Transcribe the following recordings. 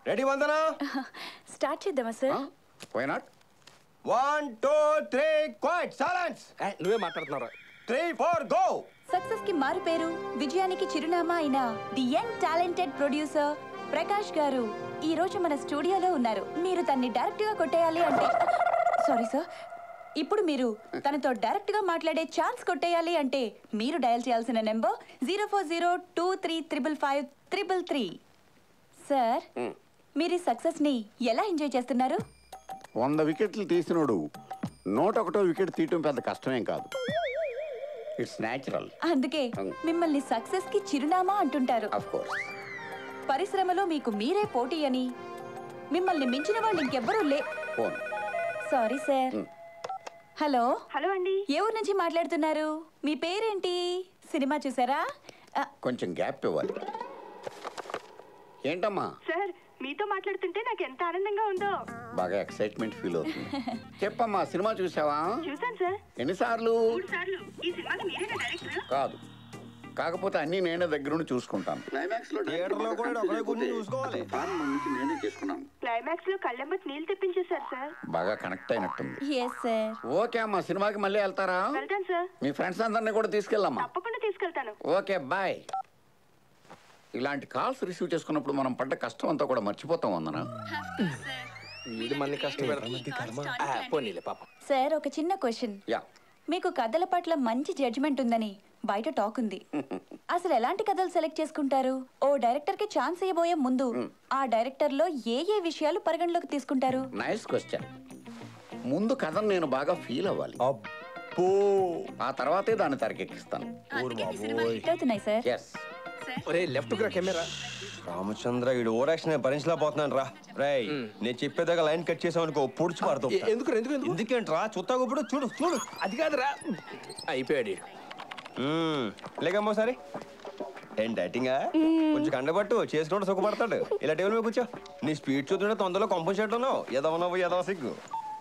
Ready Vandana start చేద్దామా sir why not one two three quiet silence నువ్వే మాట్లాడుతున్నారా three four go success కి మారు పేరు విజయానికి చిరునామా అయిన the young talented producer Prakash garu ఈ రోజు మన స్టూడియోలో ఉన్నారు మీరు తన్ని డైరెక్ట్ గా కొట్టేయాలి అంటే సారీ సార్ ఇప్పుడు మీరు తనతో డైరెక్ట్ గా మాట్లాడే ఛాన్స్ కొట్టేయాలి అంటే మీరు డయల్ చేయాల్సిన number zero four zero two three triple five triple three sir మీరు ఈ సక్సెస్ ని ఎలా ఎంజాయ్ చేస్తున్నారు వంద వికెట్లు తీసినోడు నూట ఒకటో వికెట్ తీయటం పెద్ద కష్టమేం కాదు ఇట్స్ న్యాచురల్ అందుకే మిమ్మల్ని సక్సెస్ కి చిరునామా అంటుంటారు అఫ్ కోర్స్ పరిశ్రమలో మీకు మీరే పోటీ అని మిమ్మల్ని మించిన వాళ్ళు ఇంకెవ్వరూ లే phone sorry sir hello hello అండి ఏ ఊరు నుంచి మాట్లాడుతున్నారు మీ పేరేంటి సినిమా చూసారా ఆ, కొంచెం గ్యాప్ ఇవ్వాలి ఏంటమ్మా సార్ మీతో మాట్లాడుతుంటే నాకు ఎంత ఆనందంగా ఉందో బాగా ఎక్సైట్మెంట్ ఫీల్ అవుతుంది చెప్పమ్మా సినిమా చూసావా చూసాను సార్ ఎన్నిసార్లు మూడు సార్లు ఈ సినిమాకి మీరేనా డైరెక్టర్ కాదు కాకపోతే అన్ని నేనే దగ్గరుండి చూసుకుంటాను క్లైమాక్స్ లో థియేటర్లో కూడా ఒకడే కూర్చొని చూసుకోవాలి నుంచి నేనే చేసుకున్నాను క్లైమాక్స్ లో కళ్ళెంబట్ నీళ్ళు తెప్పించేశారు సార్ బాగా కనెక్ట్ అయినట్టుంది ఎస్ సార్ ఓకే అమ్మా సినిమాకి మళ్ళీ వెళ్తారా వెళ్తాను సార్ మీ ఫ్రెండ్స్ అందరినీ కూడా తీసుకెళ్ళమ్మా తప్పకుండా తీసుకెళ్తాను ఓకే బాయ్ ఇలాంటి కాల్స్ రిసీవ్ చేసుకున్నప్పుడు మనం పడ్డ కష్టం అంతా కూడా మర్చిపోతాం వందన వీడు మన కష్టపడతాం పోనీలే పాపం సార్ ఒక చిన్న క్వశ్చన్ యా మీకు కథల పట్ల మంచి జడ్జిమెంట్ ఉందని బయట టాక్ ఉంది అసలు ఎలాంటి కథలు సెలెక్ట్ చేసుకుంటారు ఓ డైరెక్టర్ కి ఛాన్స్ ఇవ్వబోయే ముందు ఆ డైరెక్టర్ లో ఏ ఏ విషయాలు పరిగణలోకి తీసుకుంటారు నైస్ క్వశ్చన్ ముందు కథను నేను బాగా ఫీల్ అవ్వాలి అబ్బో ఆ తర్వాతే దాన్ని తెరకెక్కిస్తాను హిట్ అవుతున్నాయి సార్ ఎస్ ఒరే లెఫ్ట్ రా కెమెరా రామచంద్ర వీడు ఓరాక్షన్ భరించలేకపోతున్నాను రా రేయ్ నేను చెప్పేదాకా లైన్ కట్ చేసావు అనుకో పొడుచు పడతావు ఎ- ఎందుకు ఎందుకు ఎందుకు ఎందుకేంట్రా చుత్తాకు ఇప్పుడు చూడు చూడు అది కాదురా అయిపోయాడు ఈడు. లేకమ్మో సరే ఏం డైటింగా కొంచెం కండబట్టు చేసుకుంటే సుఖపడతాడు ఇలా టేబుల్ మీద కూర్చో నీ స్పీడ్ చూస్తుంటే తొందరలో కంపెనీ షర్ట్ ఉన్నావు ఎదవ నవ్వు ఎదవ సిగ్గు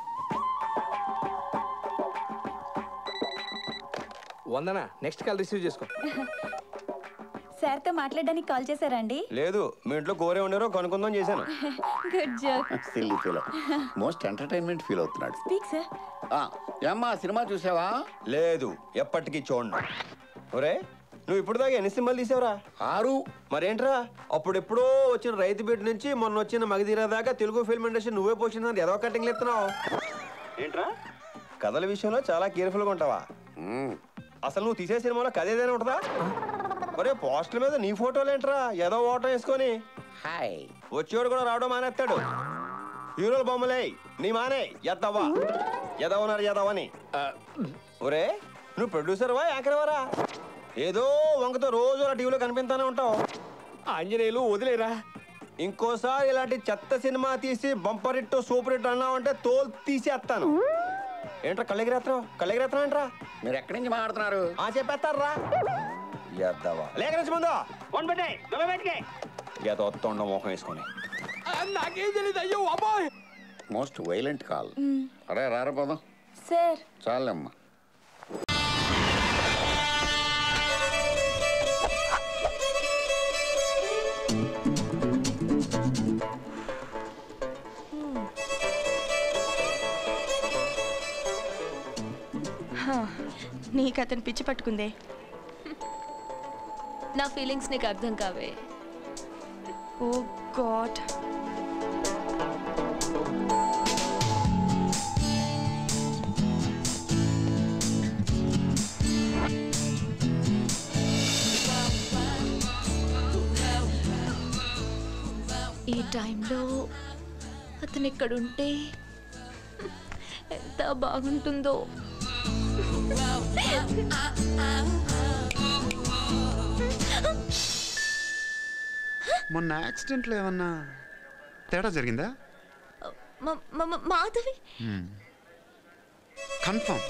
వందనా నెక్స్ట్ కాల్ రిసీవ్ చేసుకో సార్ తో మాట్లాడడానికి కాల్ చేశారా అండి లేదు మీ ఇంట్లో కోరే ఉండేరో కనుక్కుందాం చేశాను good joke silly feel most entertainment feel అవుతున్నాడు స్పీక్ సార్ ఆ, ఏమ్మా సినిమా చూసావా లేదు ఎప్పటికీ చూడండి ఒరే నువ్వు ఇప్పుడు దాకా ఎన్ని సింబల్ తీసావురా ఆరు మరేంట్రా అప్పుడు ఎప్పుడో వచ్చిన రైతు బిడ్డ నుంచి మొన్న వచ్చిన మగధీర దాకా తెలుగు ఫిల్మ్ ఇండస్ట్రీ నువ్వే పోషిందని ఏదో కటింగ్లు ఎత్తున్నావు ఏంట్రా కథల విషయంలో చాలా కేర్ఫుల్గా ఉంటావా అసలు నువ్వు తీసే సినిమాలో కథ ఏదైనా ఉంటుందా ఒరే పోస్టర్ మీద నీ ఫోటోలు ఏంట్రా ఏదో ఓటం వేసుకొని హాయ్ వచ్చేవాడు కూడా రావడం మానేస్తాడు హీరోల బొమ్మలే నీ మానే ఎద్దవా ఎదవన్నారు ఎదవని ఒరే నువ్వు ప్రొడ్యూసర్వా యాంకర్వారా ఏదో వంకతో రోజు అలా టీవీలో కనిపిస్తానే ఉంటావు ఆంజనేయులు వదిలేరా ఇంకోసారి ఇలాంటి చెత్త సినిమా తీసి బంపర్ హిట్ సూపర్ హిట్ అన్నావంటే తోలు తీసేస్తాను ఏంట్రా కళ్ళెగిరేత్రం కళ్ళెగిరేత్రం ఏంట్రా మీరు ఎక్కడి నుంచి మాట్లాడుతున్నారు ఆ చెప్పేస్తారా ఎద్దవా లేక నుంచి ముందు వన్ పెట్టే పెట్టే ఏదో తొండ మోహం వేసుకొని నాకేం తెలియదు అయ్యో అబ్బాయి మోస్ట్ వైలెంట్ కాల్ అరే రారా పదం సార్ చాలమ్మా నీకు అతను పిచ్చి పట్టుకుందే నా ఫీలింగ్స్ నీకు అర్థం కావే ఓ గాడ్ ఈ టైంలో అతను ఇక్కడుంటే ఎంత బాగుంటుందో మొన్న యాక్సిడెంట్లో ఏమన్నా తేడా జరిగిందా మ- మ- మ- మాధవి కన్ఫర్మ్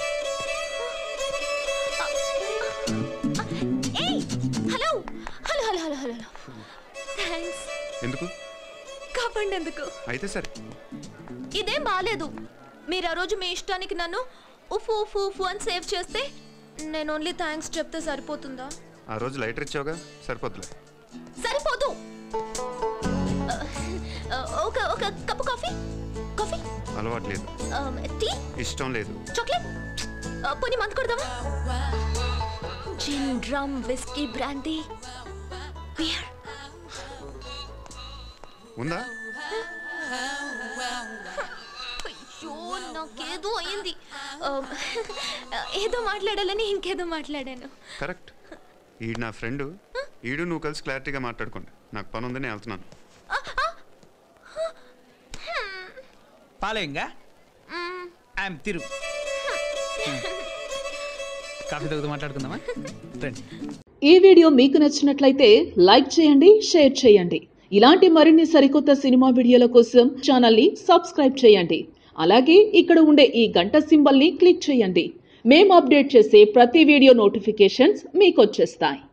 ఏయ్ hello hello hello hello hello thanks ఎందుకు కాపాడినందుకు ఎందుకు అయితే సరే ఇదేం బాలేదు మీరు ఆ రోజు మీ ఇష్టానికి నన్ను ఉఫు ఉఫు ఉఫు అని సేవ్ చేస్తే నేను ఓన్లీ థ్యాంక్స్ చెప్తే సరిపోతుందా ఆ రోజు లైటర్ ఇచ్చావుగా సరిపోద్దులే సరిపోదు ఒక ఒక కప్పు కాఫీ కాఫీ అలవాట్లేదు టీ ఇష్టం లేదు చాక్లెట్ పోనీ మందు కొడదామా gin rum whisky brandy beer ఉందా అయ్యో నాకేదో అయింది ఆ, ఏదో మాట్లాడాలని ఇంకేదో మాట్లాడాను కరెక్ట్ ఈడు నా ఫ్రెండ్ ఈడు నువ్వు కలిసి క్లారిటీగా మాట్లాడుకోండి నాకు పని ఉందని వెళ్తున్నాను పాలేంగా ఐఎమ్ తిరు కాఫీ తగ్గుతూ మాట్లాడుకుందామా రండి ఈ వీడియో మీకు నచ్చినట్లయితే లైక్ చేయండి షేర్ చేయండి ఇలాంటి మరిన్ని సరికొత్త సినిమా వీడియోల కోసం ఛానల్ని సబ్స్క్రైబ్ చేయండి అలాగే ఇక్కడ ఉండే ఈ గంట సింబల్ని క్లిక్ చేయండి మేము అప్డేట్ చేసే ప్రతి వీడియో నోటిఫికేషన్స్ మీకు వచ్చేస్తాయి